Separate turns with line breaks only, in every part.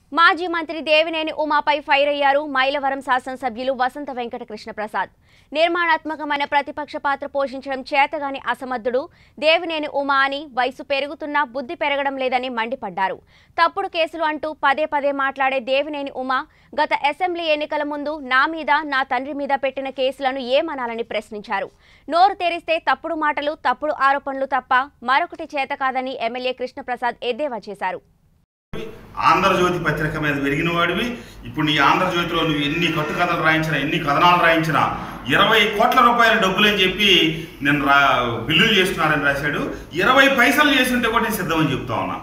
మాజీ మంత్రి దేవినేని ఉమాపై ఫైర్ అయ్యారు మైలవరం శాసనసభ్యులు వసంత వెంకట కృష్ణ ప్రసాద్ నిర్మాణాత్మకమైన ప్రతిపక్ష పాత్ర పోషించడం చేతగాని అసమర్థుడు దేవినేని ఉమా అని వయసు పెరుగుతున్నా బుద్ధి పెరగడం లేదని మండిపడ్డారు తప్పుడు కేసులు అంటూ పదే పదే మాట్లాడే దేవినేని ఉమా గత అసెంబ్లీ ఎన్నికల ముందు నా మీద నా తండ్రి మీద పెట్టిన కేసులను ఏమనాలని ప్రశ్నించారు నోరు తెరిస్తే తప్పుడు మాటలు తప్పుడు ఆరోపణలు తప్ప మరొకటి చేత కాదని ఎమ్మెల్యే కృష్ణప్రసాద్ ఎద్దేవా చేశారు
ఆంధ్రజ్యోతి పత్రిక మీద పెరిగిన వాడివి ఇప్పుడు నీ ఆంధ్రజ్యోతిలో నువ్వు ఎన్ని కట్టుకథలు రాయించినా ఎన్ని కథనాలు రాయించినా ఇరవై కోట్ల రూపాయల డబ్బులు అని చెప్పి నేను రా బిల్లులు చేస్తున్నారని రాశాడు ఇరవై పైసలు చేస్తుంటే కూడా నేను సిద్ధమని చెప్తా ఉన్నా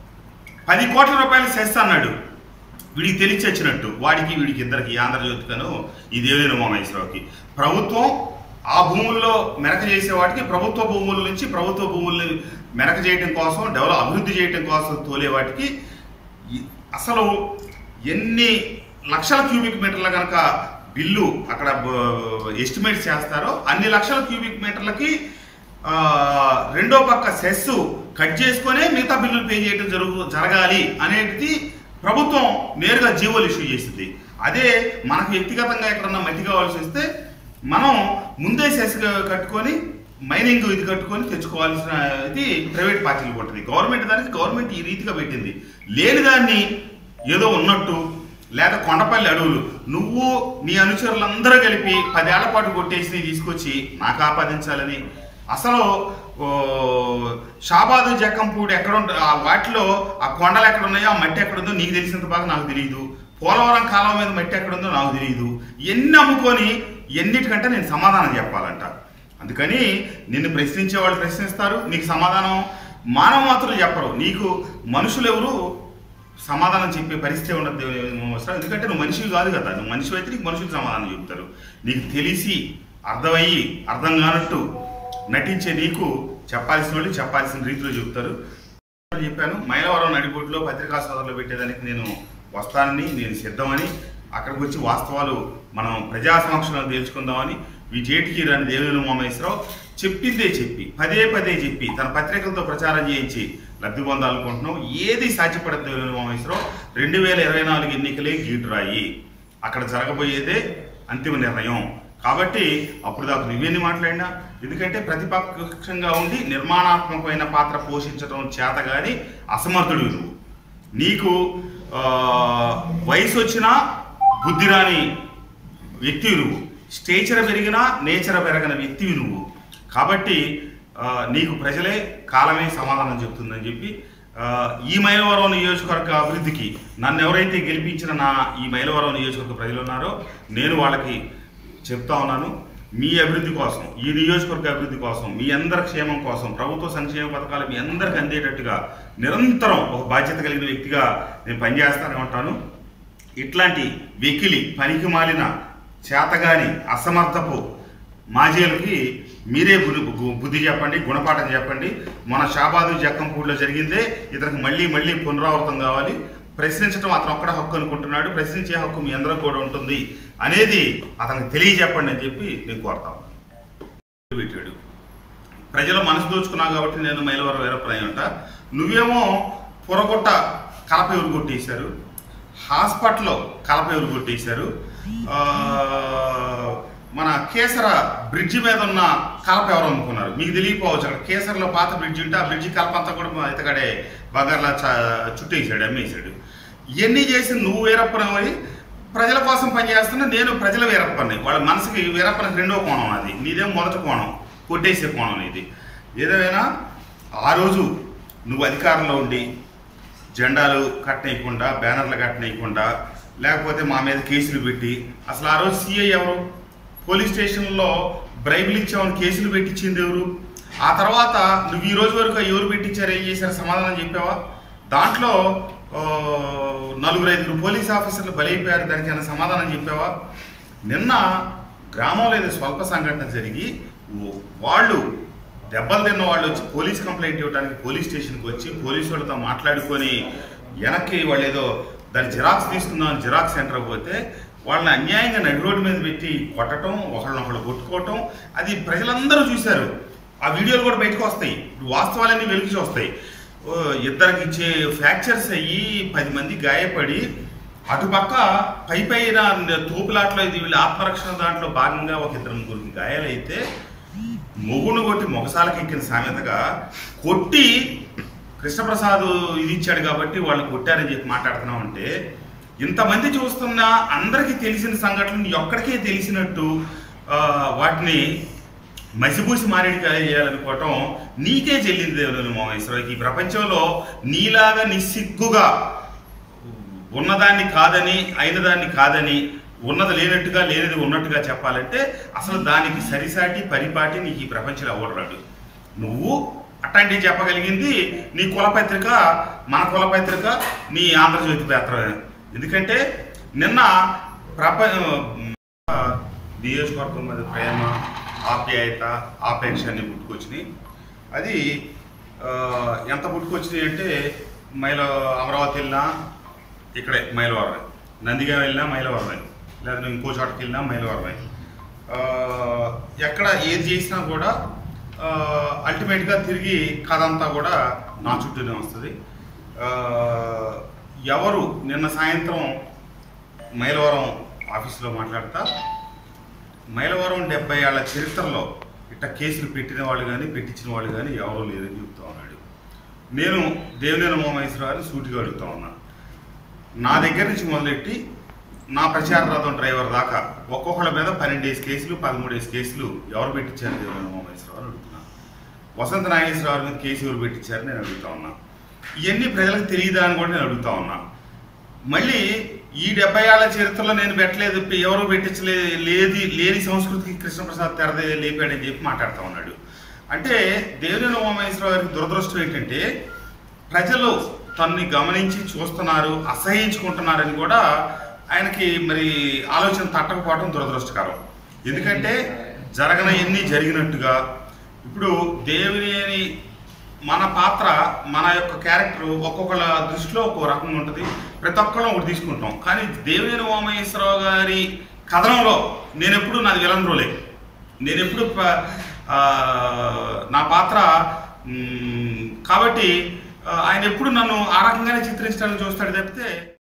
పది కోట్ల రూపాయలు సెస్ అన్నాడు వీడికి తెలిసి వచ్చినట్టు వాడికి వీడికి ఇద్దరికి ఈ ఆంధ్రజ్యోతికను ఈ దేవేంద్ర మహేశ్వరరావుకి ప్రభుత్వం ఆ భూముల్లో మెరక చేసే వాటికి ప్రభుత్వ భూముల నుంచి ప్రభుత్వ భూముల్ని మెరక చేయడం కోసం డెవలప్ అభివృద్ధి చేయడం కోసం తోలే వాటికి ఈ- అసలు ఎన్ని లక్షల క్యూబిక్ మీటర్ల కనుక బిల్లు అక్కడ ఎస్టిమేట్ చేస్తారో అన్ని లక్షల క్యూబిక్ మీటర్లకి ఆ, రెండో పక్క సెస్ కట్ చేసుకొనే మిగతా బిల్లులు పే చేయడం జరుగు జరగాలి అనేది ప్రభుత్వం నేరుగా జీవోలు ఇష్యూ చేసింది అదే మనకు వ్యక్తిగతంగా ఎక్కడన్నా మట్టి కావాల్సి వస్తే మనం ముందే సెస్ కట్టుకొని మైనింగ్ ఇది కట్టుకొని తెచ్చుకోవాల్సిన ఇది ప్రైవేట్ పార్టీలకు ఉంటుంది గవర్నమెంట్ దానికి గవర్నమెంట్ ఈ రీతిగా పెట్టింది లేని దాన్ని ఏదో ఉన్నట్టు లేక కొండపల్లి అడవులు నువ్వు నీ అనుచరులందరూ కలిపి పదేళ్ల పాటు కొట్టేసి తీసుకొచ్చి నాకు ఆపాదించాలని అసలు ఓ, షాబాదు జక్కంపూడి ఎక్కడ ఉంట ఆ వాటిలో ఆ కొండలు ఎక్కడ ఉన్నాయో ఆ మట్టి ఎక్కడ ఉందో నీకు తెలిసినంత బాగా నాకు తెలియదు పోలవరం కాలం మీద మట్టి ఎక్కడ ఉందో నాకు తెలియదు ఎన్ని అమ్ముకొని ఎన్నిటికంటే నేను సమాధానం చెప్పాలంట అందుకని నిన్ను ప్రశ్నించే వాళ్ళు ప్రశ్నిస్తారు నీకు సమాధానం మానవ మాత్రులు చెప్పరు నీకు మనుషులు ఎవరు సమాధానం చెప్పే పరిస్థితి ఉండదు అవసరం ఎందుకంటే నువ్వు మనిషివి కాదు కదా నువ్వు మనిషి అయితే నీకు మనుషులు సమాధానం చెప్తారు నీకు తెలిసి అర్థమయ్యి అర్థం కానట్టు నటించే నీకు చెప్పాల్సిన వాళ్ళు చెప్పాల్సిన రీతిలో చెప్తారు చెప్పాను మైలవరం నడిబొడ్లో పత్రికా సోదరులు పెట్టేదానికి నేను వస్తానని నేను సిద్ధమని అక్కడికి వచ్చి వాస్తవాలు మనం ప్రజా సమక్షంలో తేల్చుకుందామని విజేటికి రాని దేవేంద్ర ఉమామహేశ్వరరావు చెప్పిందే చెప్పి పదే పదే చెప్పి తన పత్రికలతో ప్రచారం చేయించి లబ్ధి పొందాలనుకుంటున్నాం ఏది సాధ్యపడదు దేవేంద్ర ఉమామహేశ్వరరావు రెండు వేల ఇరవై నాలుగు ఎన్నికలే గీటురాయి అక్కడ జరగబోయేదే అంతిమ నిర్ణయం కాబట్టి అప్పుడు దాకా నువ్వేన్ని మాట్లాడినా ఎందుకంటే ప్రతిపక్షంగా ఉండి నిర్మాణాత్మకమైన పాత్ర పోషించడం చేత కానీ అసమర్థుడు నువ్వు నీకు ఆ, వయసు వచ్చినా బుద్ధి రాని వ్యక్తివి నువ్వు స్టేచర్ పెరిగినా నేచర్ పెరగని వ్యక్తివి నువ్వు కాబట్టి ఆ, నీకు ప్రజలే కాలమే సమాధానం చెప్తుందని చెప్పి ఆ, ఈ మైలవరం నియోజకవర్గ అభివృద్ధికి నన్ను ఎవరైతే గెలిపించిన నా ఈ మైలవరం నియోజకవర్గ ప్రజలు ఉన్నారో నేను వాళ్ళకి చెప్తా ఉన్నాను మీ అభివృద్ధి కోసం ఈ నియోజకవర్గ అభివృద్ధి కోసం మీ అందరి క్షేమం కోసం ప్రభుత్వ సంక్షేమ పథకాలు మీ అందరికి అందేటట్టుగా నిరంతరం ఒక బాధ్యత కలిగిన వ్యక్తిగా నేను పనిచేస్తానే ఉంటాను ఇట్లాంటి వెకిలి పనికి మాలిన చేతగాని అసమర్థపు మాజీలకి మీరే బుద్ధి బుద్ధి చెప్పండి గుణపాఠం చెప్పండి మన షాబాదు జక్కంపూడిలో జరిగిందే ఇతనికి మళ్ళీ మళ్ళీ పునరావృతం కావాలి ప్రశ్నించడం అతను ఒక్కడ హక్కు అనుకుంటున్నాడు ప్రశ్నించే హక్కు మీ అందరూ కూడా ఉంటుంది అనేది అతనికి తెలియజెప్పండి అని చెప్పి నేను కోరుతాను పెట్టాడు ప్రజల మనసు దోచుకున్నావు కాబట్టి నేను మైలవరం వీరప్రాయం అంట నువ్వేమో పొరగొట్ట కలప ఎవరు కొట్టేశారు హాస్పిటల్లో కలప ఎవరు కొట్టేశారు ఆ, మన కేసర బ్రిడ్జి మీద ఉన్న కలప ఎవరు అమ్ముకున్నారు మీకు తెలియకపోవచ్చు అక్కడ కేసరలో పాత బ్రిడ్జి ఉంటే ఆ బ్రిడ్జి కలప అంతా కూడా మా ఇతగాడే బంగారులా చ- చుట్టేసాడు అమ్మేశాడు ఇవన్నీ చేసి నువ్వు వీరప్పనమై ప్రజల కోసం పనిచేస్తున్నా నేను ప్రజల వీరప్పని వాళ్ళ మనసుకి వీరప్పనికి రెండో కోణం అది నీదేం మొదటి కోణం కొట్టేసే కోణం ఇది ఏదేమైనా ఆ రోజు నువ్వు అధికారంలో ఉండి జెండాలు కట్టనేయకుండా బ్యానర్లు కట్టనేయకుండా లేకపోతే మా మీద కేసులు పెట్టి అసలు ఆ రోజు సీఐ ఎవరు పోలీస్ స్టేషన్లో బ్రైబులు ఇచ్చామని కేసులు పెట్టించింది ఎవరు ఆ తర్వాత నువ్వు ఈ రోజు వరకు ఎవరు పెట్టించారు ఏం చేశారు సమాధానం చెప్పావా దాంట్లో ఆ, నలుగురు ఐదుగురు పోలీస్ ఆఫీసర్లు బలైపోయారు దానికి ఏమైనా సమాధానం చెప్పావా నిన్న గ్రామంలో ఏదో స్వల్ప సంఘటన జరిగి ఓ- వాళ్ళు దెబ్బలు తిన్న వాళ్ళు వచ్చి పోలీస్ కంప్లైంట్ ఇవ్వడానికి పోలీస్ స్టేషన్కి వచ్చి పోలీసు వాళ్ళతో మాట్లాడుకొని వెనక్కి వాళ్ళు ఏదో దాని జిరాక్స్ తీసుకుందాం జిరాక్స్ సెంటర్ పోతే వాళ్ళని అన్యాయంగా నడి రోడ్డు మీద పెట్టి కొట్టడం ఒకళ్ళనొకళ్ళు కొట్టుకోవటం అది ప్రజలందరూ చూశారు ఆ వీడియోలు కూడా బయటకు వస్తాయి ఇప్పుడు వాస్తవాలన్నీ వెలికి వస్తాయి ఓ, ఇద్దరికి ఇచ్చే ఫ్రాక్చర్స్ అయ్యి పది మంది గాయపడి అటుపక్క పై పైన తోపులాట్లో ఇది వీళ్ళ ఆత్మరక్షణ దాంట్లో భాగంగా ఒక ఇద్దరు ముగ్గురికి గాయాలైతే మొగును కొట్టి మొగసాలకి ఎక్కిన సామెతగా కొట్టి కృష్ణప్రసాద్ ఇది ఇచ్చాడు కాబట్టి వాళ్ళు కొట్టారని చెప్పి మాట్లాడుతున్నాం అంటే ఇంతమంది చూస్తున్నా అందరికీ తెలిసిన సంఘటనలు ఒక్కడికే తెలిసినట్టు ఆ, వాటిని మసిపూసి మారేడికాయ చేయాలనుకోవటం నీకే చెల్లింది దేవుని మోహేశ్వరరావు ఈ ప్రపంచంలో నీలాగా నిస్సిగ్గుగా ఉన్నదాన్ని కాదని అయినదాన్ని కాదని ఉన్నది లేనట్టుగా లేనిది ఉన్నట్టుగా చెప్పాలంటే అసలు దానికి సరిసాటి పరిపాటి నీకు ఈ ప్రపంచంలో ఎవడు రాడు నువ్వు అట్లాంటివి చెప్పగలిగింది నీ కులపత్రిక మన కులపత్రిక నీ ఆంధ్రజ్యోతి పత్రమే ఎందుకంటే నిన్న ప్రప నియోజకవర్గం మీద ప్రేమ ఆప్యాయత ఆపేక్ష అన్ని పుట్టుకొచ్చినాయి అది ఆ, ఎంత పుట్టుకొచ్చినాయి అంటే మైల అమరావతి వెళ్ళినా ఇక్కడే మైలవరమే నందిగా వెళ్ళినా మైలవరమే లేదా నువ్వు ఇంకో చోటకి వెళ్ళినా మైలవరమే ఆ, ఎక్కడ ఏది చేసినా కూడా అల్టిమేట్గా తిరిగి కథ అంతా కూడా నా చుట్టూనే వస్తుంది ఆ, ఎవరు నిన్న సాయంత్రం మైలవరం ఆఫీసులో మాట్లాడతా మైలవరం డెబ్బై ఏళ్ల చరిత్రలో ఇట్ట కేసులు పెట్టిన వాళ్ళు కానీ పెట్టించిన వాళ్ళు కానీ ఎవరూ లేరని చెప్తా ఉన్నాడు నేను దేవినేని మోమేశ్వరరావు సూటిగా అడుగుతా ఉన్నా నా దగ్గర నుంచి మొదలెట్టి నా ప్రచార రథం డ్రైవర్ దాకా ఒక్కొక్కళ్ళ మీద పన్నెండేసి కేసులు పదమూడేసి కేసులు ఎవరు పెట్టించారు దేవినేని మోమేశ్వరరావు అని అడుగుతున్నా వసంత నాగేశ్వరరావు మీద కేసు ఎవరు పెట్టించారని నేను అడుగుతా ఉన్నా ఇవన్నీ ప్రజలకు తెలియదా అని కూడా నేను అడుగుతా ఉన్నా మళ్ళీ ఈ డెబ్బై ఏళ్ల చరిత్రలో నేను పెట్టలేదు ఎవరు పెట్టించలే లేది లేని సంస్కృతికి కృష్ణప్రసాద్ తెరదే లేపాడని చెప్పి మాట్లాడుతూ ఉన్నాడు అంటే దేవినేని ఉమామహేశ్వరరావు గారికి దురదృష్టం ఏంటంటే ప్రజలు తన్ని గమనించి చూస్తున్నారు అసహించుకుంటున్నారని కూడా ఆయనకి మరి ఆలోచన తట్టకపోవడం దురదృష్టకరం ఎందుకంటే జరగనవన్నీ జరిగినట్టుగా ఇప్పుడు దేవినేని మన పాత్ర మన యొక్క క్యారెక్టర్ ఒక్కొక్కళ్ళ దృష్టిలో ఒక్కో రకంగా ఉంటుంది ప్రతి ఒక్కళ్ళం ఒకటి తీసుకుంటాం కానీ దేవినేని ఉమామహేశ్వరరావు గారి కథనంలో నేను ఎప్పుడు నాది విలన్ రోలే నేను ఎప్పుడు ప- ఆ, నా పాత్ర మ్, కాబట్టి ఆ, ఆయన ఎప్పుడు నన్ను ఆ రకంగానే చిత్రించడానికి చూస్తాడు తప్పితే